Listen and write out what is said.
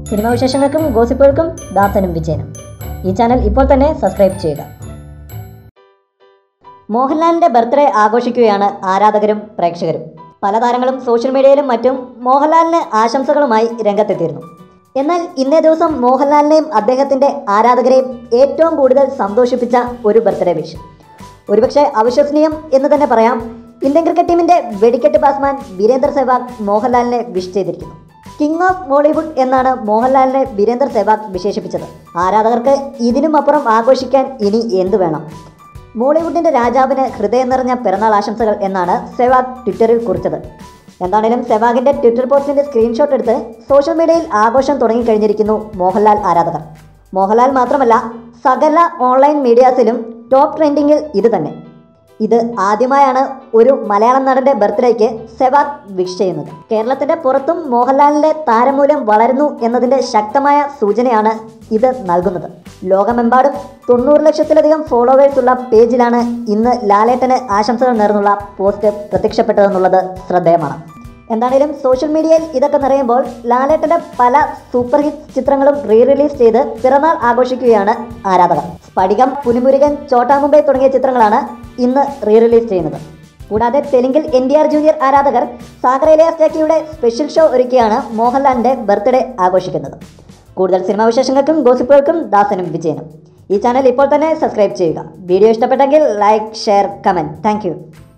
cinema വിശേഷങ്ങൾക്കും ഗോസിപ്പുകൾക്കും ദാസനും വിജയനും ഈ channel ഇപ്പോൾ തന്നെ സബ്സ്ക്രൈബ് ചെയ്യുക മോഹൻലാലിന്റെ ബർത്ത്ഡേ ആഘോഷിക്കുകയാണ് ആരാധകരും പ്രേക്ഷകരും പല താരങ്ങളും സോഷ്യൽ മീഡിയയിലും മറ്റും മോഹൻലാലിന് ആശംസകളുമായി രംഗത്തെത്തിയിരുന്നു എന്നാൽ ഇന്നേ ദിവസം മോഹൻലാലിനെയും അദ്ദേഹത്തിന്റെ ആരാധകരെയും ഏറ്റവും കൂടുതൽ സന്തോഷിപ്പിച്ച ഒരു ബർത്ത്ഡേ വിഷ് ഒരുപക്ഷെ അവിശ്വസനീയം എന്ന് തന്നെ പറയാം ഇന്ത്യൻ ക്രിക്കറ്റ് ടീമിന്റെ വെടിക്കെട്ട് ബാറ്റ്സ്മാൻ വീരേന്ദർ സെവാഗ് മോഹൻലാലിനെ വിഷ് ചെയ്തിരിക്കുന്നു കിങ് ഓഫ് ബോളിവുഡ് എന്നാണ് മോഹൻലാലിനെ വീരേന്ദർ സെവാഗ് വിശേഷിപ്പിച്ചത് ആരാധകർക്ക് ഇതിനും അപ്പുറം ആഘോഷിക്കാൻ ഇനി എന്തു വേണം ബോളിവുഡിന്റെ രാജാവിന് ഹൃദയം നിറഞ്ഞ പിറന്നാൾ ആശംസകൾ എന്നാണ് സെവാഗ് ട്വിറ്ററിൽ കുറിച്ചത് എന്താണേലും സെവാഗിന്റെ ട്വിറ്റർ പോസ്റ്റിന്റെ സ്ക്രീൻഷോട്ട് എടുത്ത് സോഷ്യൽ മീഡിയയിൽ ആഘോഷം തുടങ്ങിക്കഴിഞ്ഞിരിക്കുന്നു മോഹൻലാൽ ആരാധകർ മോഹൻലാൽ മാത്രമല്ല സകല ഓൺലൈൻ മീഡിയാസിലും ടോപ്പ് ട്രെൻഡിങ്ങിൽ ഇത് തന്നെ ഇത് ആദ്യമായാണ് ഒരു മലയാളം നടന്റെ ബർത്ത്ഡേക്ക് സെവാഗ് വിഷ് ചെയ്യുന്നത് കേരളത്തിന്റെ പുറത്തും മോഹൻലാലിന്റെ താരമൂല്യം വളരുന്നു എന്നതിന്റെ ശക്തമായ സൂചനയാണ് ഇത് നൽകുന്നത് ലോകമെമ്പാടും തൊണ്ണൂറ് ലക്ഷത്തിലധികം ഫോളോവേഴ്സ് ഉള്ള പേജിലാണ് ഇന്ന് ലാലേട്ടന് ആശംസകൾ നേർന്നുള്ള പോസ്റ്റ് പ്രത്യക്ഷപ്പെട്ടതെന്നുള്ളത് ശ്രദ്ധേയമാണ് എന്താണേലും സോഷ്യൽ മീഡിയയിൽ ഇതൊക്കെ നിറയുമ്പോൾ ലാലേട്ടന്റെ പല സൂപ്പർ ഹിറ്റ് ചിത്രങ്ങളും റീ റിലീസ് ചെയ്ത് പിറന്നാൾ ആഘോഷിക്കുകയാണ് ആരാധകർ സ്ഫടികം പുലിമുരുകൻ ചോട്ടാ മുംബൈ തുടങ്ങിയ ചിത്രങ്ങളാണ് ഇന്ന് റീ റിലീസ് ചെയ്യുന്നത് കൂടാതെ തെലുങ്കിൽ N T R junior Sagar സാഗർ ഇലിയാസ് ജാക്കിയുടെ സ്പെഷ്യൽ ഷോ ഒരുക്കിയാണ് മോഹൻലാലിന്റെ ബർത്ത്ഡേ ആഘോഷിക്കുന്നത് കൂടുതൽ സിനിമാ വിശേഷങ്ങൾക്കും ഗോസിപ്പുകൾക്കും ദാസനും വിജയനും ഈ ചാനൽ ഇപ്പോൾ തന്നെ സബ്സ്ക്രൈബ് ചെയ്യുക വീഡിയോ ഇഷ്ടപ്പെട്ടെങ്കിൽ ലൈക്ക് ഷെയർ കമൻറ്റ് താങ്ക്